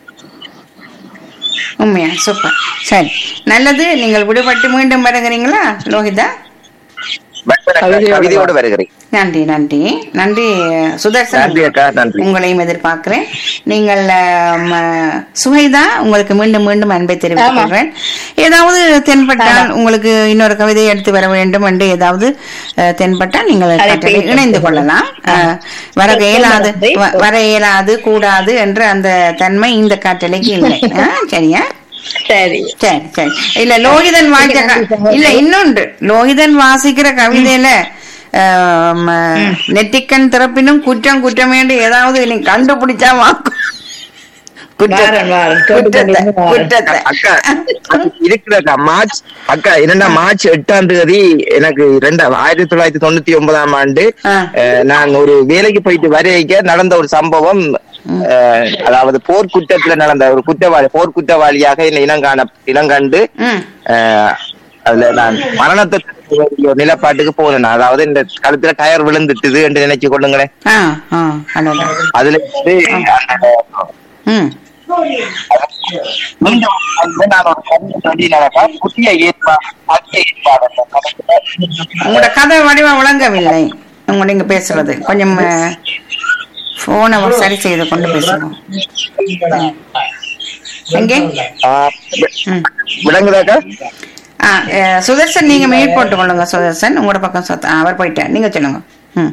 உண்மையா சூப்பர் சரி நல்லது நீங்கள் விடுபட்டு மீண்டும் வருகிறீங்களா லோகிதா கவிதையோட கவிதையோடு வருகிறேன் நன்றி நன்றி நன்றி சுதர்சன் நன்றி அக்கா நன்றி உங்களையும் எதிர்பார்க்கிறேன் நீங்கள் ஆம், சுகைதா உங்களுக்கு மீண்டும் மீண்டும் அன்பை தெரிவித்துக் கொள்கிறேன் ஏதாவது தென்பட்டால் உங்களுக்கு இன்னொரு கவிதையை எடுத்து வர வேண்டும் என்று ஏதாவது அஹ், தென்பட்டால் நீங்கள் கட்டளை இணைந்து கொள்ளலாம் அஹ், வர இயலாது வ- வர இயலாது கூடாது என்ற அந்த தன்மை இந்த கட்டளைக்கு இல்லை ஆ, சரியா சரி சரி சரி இல்ல லோகிதன் வாசிக்க க- இல்ல இன்னொன்று லோகிதன் வாசிக்கிற கவிதையில ஆம், நெற்றிக்கண் திறப்பினும் குற்றம் குற்றமேண்டு ஏதாவது நீ கண்டுபிடிச்சா வாக்கும் வாரன், வாரன். குற்றத்தை கேட்டுக்கொண்டிருந்தேன், வாரன். குற்றத்தை அக்கா இருக்குதக்கா மார்ச் அக்கா என்னன்னா மார்ச் எட்டாம் தேதி எனக்கு ரெண்டா ஆயிரத்தி தொள்ளாயிரத்தி தொண்ணூத்தி ஒன்பதாம் ஆண்டு ஆ. அஹ், நான் ஒரு வேலைக்கு போயிட்டு வரைக்க நடந்த ஒரு சம்பவம் அஹ், அதாவது போர் குற்றத்துல நடந்த ஒரு குற்றவாளி போர் குற்றவாளியாக என்னை இனங்காண இனங்கண்டு ம் அஹ், அதுல நான் மரணத்தை தழுவிய ஒரு நிலப்பாட்டுக்கு போனேன் அதாவது இந்த கழுத்துல டயர் விழுந்துட்டுது என்று நினைச்சு கொள்ளுங்களேன் ஆ ஆ அடடா. அதுல இருந்து அந்த ம் மீண்டும் வந்து நான் ஒரு கவிதை சொல்லி நடப்பேன். புதிய ஏற்பாடு புதிய ஏற்பாடு அந்த கணக்குல உங்களோட கதை வடிவம் விளங்கவில்லை உங்க நீங்க பேசுறது கொஞ்சம் போனை சரி செய்து கொண்டு பேசுங்க எங்கே ஆஹ் ம் விளங்குதாக்கா ஆ அஹ், சுதர்சன் நீங்க மியூட் போட்டு கொள்ளுங்க சுதர்சன் உங்களோட பக்கம் சொத்த ஆ, அவர் போயிட்டார் நீங்க சொல்லுங்க ம்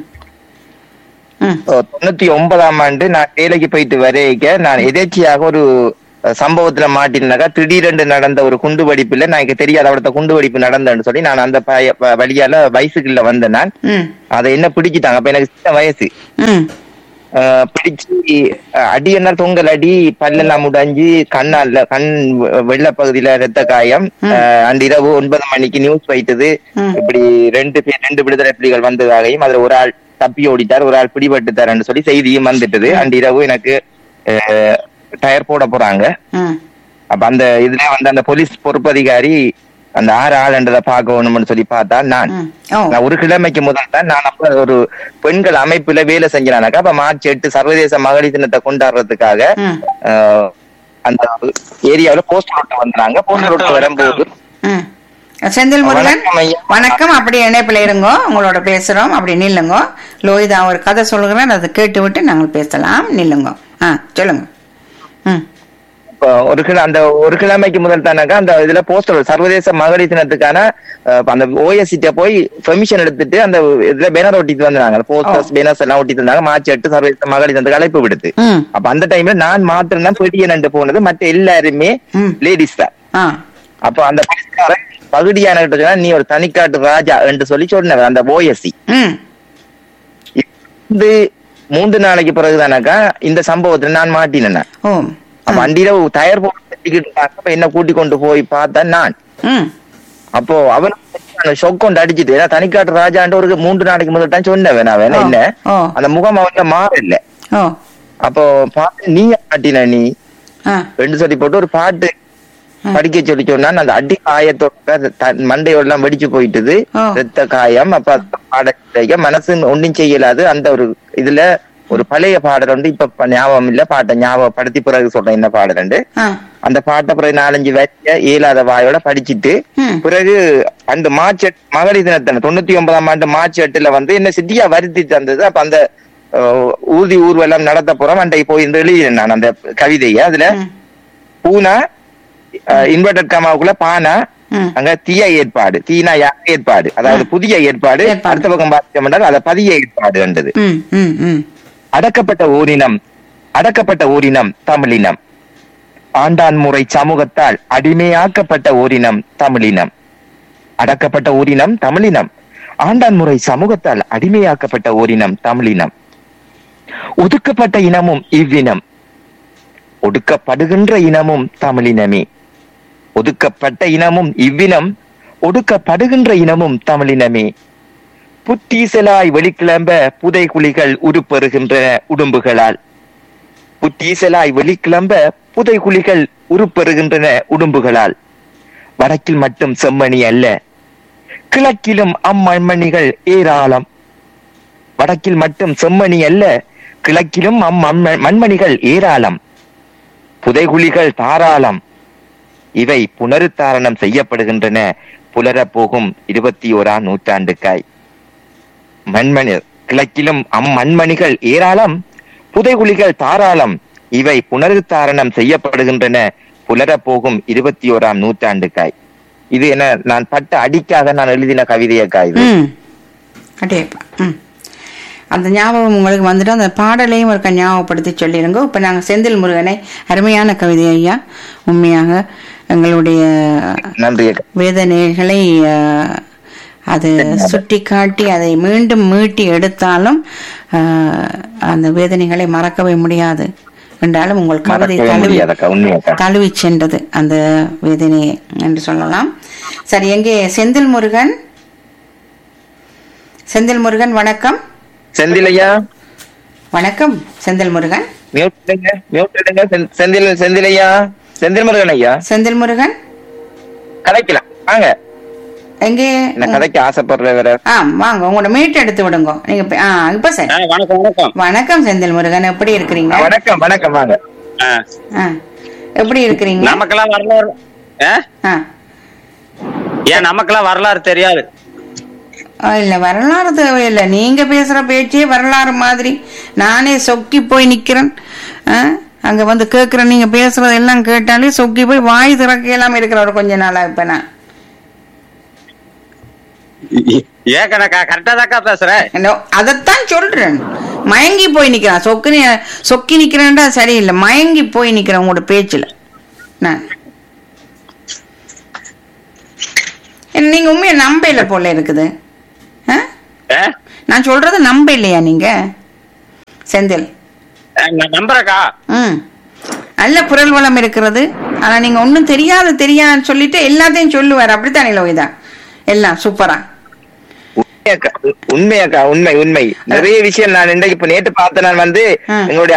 ம் ஓ, தொண்ணூத்தி ஒன்பதாம் ஆண்டு நான் வேலைக்கு போயிட்டு வரைக்க நான் எதேச்சியாக ஒரு அஹ், சம்பவத்துல மாட்டினாக்கா திடீரென்று நடந்த ஒரு குண்டு வெடிப்புல நான் எனக்கு தெரியாத அவ்வளவு குண்டு வெடிப்பு நடந்தேன்னு சொல்லி நான் அந்த பய- வ- வழியால பைசிக்கிள்ல வந்தேன் நான் ம் அதை என்ன பிடிச்சிட்டாங்க அப்ப எனக்கு சின்ன வயசு ம் அஹ், பிடிச்சு அஹ், அடி என்ன தொங்கல் அடி பல்லெல்லாம் முடைஞ்சு கண்ணால கண் வெ- வெள்ள பகுதியில ரத்த காயம் அஹ், அன்று இரவு ஒன்பது மணிக்கு நியூஸ் வைத்தது ம். இப்படி ரெண்டு பேர் ரெண்டு விடுதலை புலிகள் வந்ததாகவும் அதுல ஒரு ஆள் தப்பி ஓடிட்டார் ஒரு ஆள் பிடிபட்டுட்டாருன்னு சொல்லி செய்தியும் வந்துட்டது அன்று இரவு எனக்கு அஹ், டயர் போட போறாங்க ம் அப்ப அந்த இதுல வந்து அந்த போலீஸ் பொறுப்பதிகாரி அந்த ஆறு ஆளுன்றதை பார்க்கணும்னு சொல்லி பார்த்தா நான் ம் ஓ நான் ஒரு கிழமைக்கு முதல் தான் நான் அப்ப ஒரு பெண்கள் அமைப்புல வேலை செஞ்சானாக்கா அப்ப மார்ச் எட்டு சர்வதேச மகளிர் தினத்தை கொண்டாடுறதுக்காக ம் ஆஹ், அந்த ஏரியாவுல போஸ்டர் ஒட்ட வந்தாங்க போஸ்டர் ஒட்ட வரும்போது ம் செந்தில் முருகன் வணக்கம் ஐயா. வணக்கம் அப்படி இணைப்பில் இருங்கோ உங்களோட பேசுறோம் அப்படி நில்லுங்க லோகிதா ஒரு கதை சொல்லுகிறேன் அதை கேட்டு விட்டு நாங்கள் பேசலாம் நில்லுங்க ஆ சொல்லுங்க ம் இப்ப ஒரு கிழ அந்த ஒரு கிழமைக்கு முதல் தானாக்கா அந்த இதுல போஸ்டர் சர்வதேச மகளிர் தினத்துக்கான ஆஹ், அந்த ஓஎஸ்சிட்ட போய் பெர்மிஷன் எடுத்துட்டு அந்த இதுல பேனர் ஒட்டிட்டு வந்தாங்க போஸ்டர்ஸ் பேனர்ஸ் எல்லாம் ஒட்டிட்டு இருந்தாங்க மார்ச் எட்டு சர்வதேச மகளிர் தினத்துக்கு அழைப்பு விடுத்து ம் அப்ப அந்த டைம்ல நான் மாத்திரம் தான் பெரிய நண்டு போனது மற்ற எல்லாருமே ம். லேடிஸ் தான் ஆ அப்ப அந்த பணக்காரன் பகுதியான கிட்ட சொன்னா நீ ஒரு தனிக்காட்டு ராஜா என்று சொல்லி சொன்னவர் அந்த ஓஎஸ்சி ம் இது மூன்று நாளைக்கு பிறகுதானாக்கா இந்த சம்பவத்துல நான் மாட்டினேன் ஓ அப்ப அண்டியில டயர் போட்டு என்ன கூட்டி கொண்டு போய் பார்த்தேன் நான் ம் அப்போ அவன் ஷொக் கொண்டு அடிச்சிட்டு ஏன்னா தனிக்காட்டு ராஜான்ற ஒரு மூன்று நாளைக்கு முதல் தான் சொன்னவன் நான் வேணா ஓ, இல்ல ஓ. அந்த முகம் அவன்ல மாறல ஓ அப்போ பார்த்து நீ மாட்டின நீ ஆ ரெண்டு சொல்லி போட்டு ஒரு பாட்டு படிக்க சொல்லி சொன்னா அந்த அடி காயத்தோட த- மண்டையோடலாம் வெடிச்சு போயிட்டுது ஆ. ரத்த காயம் அப்ப அந்த பாட மனசு ஒன்றும் செய்யலாது அந்த ஒரு இதுல ஒரு பழைய பாடல் வந்து இப்ப ப- ஞாபகம் இல்ல பாட்டை ஞாபகப்படுத்தி பிறகு சொல்றேன் என்ன பாடல் ஆ அந்த பாட்டை பிறகு நாலஞ்சு வச்ச இயலாத வாயோட படிச்சிட்டு ம். பிறகு அந்த மார்ச் எட்டு மகளிர் தினத்தன தொண்ணூத்தி ஒன்பதாம் ஆண்டு மார்ச் எட்டுல வந்து என்ன சிட்டியா வருத்தி தந்தது அப்ப அந்த அஹ், ஊர்தி ஊர்வலம் நடத்த போறோம் அன்றைக்கு போய் இருந்து எழுதினேன் நான் அந்த கவிதையை அதுல ம். பூனா இன்வெர்டட் கமாவுக்குள்ள பானா ம். அங்க தீய ஏற்பாடு தீனா யா ஏற்பாடு அதாவது புதிய ஏற்பாடு ஏற்பாடு. அடுத்த பக்கம் பார்த்தோம்னா அதை பதிய ஏற்பாடு என்றது ம் ம் ம் அடக்கப்பட்ட ஓரினம் அடக்கப்பட்ட ஓரினம் தமிழினம் ஆண்டான் முறை சமூகத்தால் அடிமையாக்கப்பட்ட ஓரினம் தமிழினம் அடக்கப்பட்ட ஓரினம் தமிழினம் ஆண்டான் முறை சமூகத்தால் அடிமையாக்கப்பட்ட ஓரினம் தமிழினம் ஒதுக்கப்பட்ட இனமும் இவ்வினம் ஒடுக்கப்படுகின்ற இனமும் தமிழினமே ஒதுக்கப்பட்ட இனமும் இவ்வினம் ஒடுக்கப்படுகின்ற இனமும் தமிழினமே புத்தீசலாய் வெளிக்கிளம்ப புதை குழிகள் உருப்பெறுகின்ற உடும்புகளால் புத்தீசலாய் வெளிக்கிளம்ப புதை குழிகள் உருப்பெறுகின்றன உடும்புகளால் வடக்கில் மட்டும் செம்மணி அல்ல கிழக்கிலும் அம்மண்மணிகள் ஏராளம் வடக்கில் மட்டும் செம்மணி அல்ல கிழக்கிலும் அம் அம்ம- மண்மணிகள் ஏராளம் புதைகுழிகள் தாராளம் இவை புனருத்தாரணம் செய்யப்படுகின்றன புலரப் போகும் இருபத்தி ஓராம் நூற்றாண்டுக்காய் மண்மணி கிழக்கிலும் அம்மண்மணிகள் ஏராளம் புதைகுழிகள் தாராளம் இவை புனருத்தாரணம் செய்யப்படுகின்றன புலரப் போகும் இருபத்தி ஓராம் நூற்றாண்டுக்காய் இது என்ன நான் பட்ட அடிக்காக நான் எழுதின கவிதையக்கா இது ம் அடேப்பா ம் அந்த ஞாபகம் உங்களுக்கு வந்துட்டு அந்த பாடலையும் ஒரு ஞாபகப்படுத்தி சொல்லிடுங்க இப்போ நாங்கள் செந்தில் முருகனை அருமையான கவிதை ஐயா உண்மையாக எங்களுடைய நன்றி அக்கா வேதனைகளை அஹ், அது சுட்டி காட்டி அதை மீண்டும் மீட்டி எடுத்தாலும் அஹ், அந்த வேதனைகளை மறக்கவே முடியாது என்றாலும் உங்கள் கவிதை மறக்கவே தழுவி முடியாதக்கா உண்மையக்கா தழுவி சென்றது அந்த வேதனையை என்று சொல்லலாம் சரி எங்கே செந்தில் முருகன் செந்தில் முருகன் வணக்கம் செந்திலையா வணக்கம் செந்தில் முருகன் மியூட் எடுங்க மியூட் எடுங்க செந்- செந்தில் செந்திலையா செந்தில் முருகன் ஐயா செந்தில் முருகன் கதைக்கலாம் வாங்க எங்கே என்ன கதைக்கு ஆசைப்படுறவர ஆ வாங்க உங்களோட மீட் எடுத்து விடுங்க நீங்க இப்ப- ஆ இப்ப சரி ஆ, வணக்கம் வணக்கம் வணக்கம் செந்தில் முருகன் எப்படி இருக்கிறீங்க வணக்கம் வணக்கம் வாங்க ஆ, ஆ, எப்படி இருக்கிறீங்க நமக்கெல்லாம் வரலாறு ஆ? ஆ. ஏன் நமக்கெல்லாம் வரலாறு தெரியாது ஆ, இல்ல வரலாறு தேவையில்லை நீங்க பேசுற பேச்சே வரலாறு மாதிரி நானே சொக்கி போய் நிக்கிறேன் ஆ, அங்க வந்து கேக்குறேன் நீங்க பேசுறது எல்லாம் கேட்டாலே சொக்கி போய் வாய் திறக்க இல்லாம இருக்கிற ஒரு கொஞ்ச நாளா இப்ப நான் ஏன் கணக்கா கரெக்டா தாக்கா பேசுறேன் ஹலோ அதைத்தான் சொல்றேன் மயங்கி போய் நிக்கிறான் சொக்கு சொக்கி நிக்கிறேன்டா சரியில்லை மயங்கி போய் நிக்கிறேன் உங்களோட பேச்சுல நான் என்ன, நீங்க உண்மையை நம்பையில போல இருக்குது ஆ? ஆ? நான் சொல்றத நம்ப இல்லையா நீங்க செந்தில் ஆ, நான் நம்புறேக்கா ம் நல்ல குரல் வளம் இருக்கிறது ஆனா நீங்க ஒண்ணும் தெரியாது தெரியாதுன்னு சொல்லிட்டு எல்லாத்தையும் சொல்லுவார் அப்படித்தானே லோகிதா எல்லாம் சூப்பரா உண்மையாக்கா உண்மையாக்கா உண்மை உண்மை நிறைய விஷயம் நான் இன்றைக்கு இப்ப நேற்று பார்த்த நான் வந்து ஆ. எங்களுடைய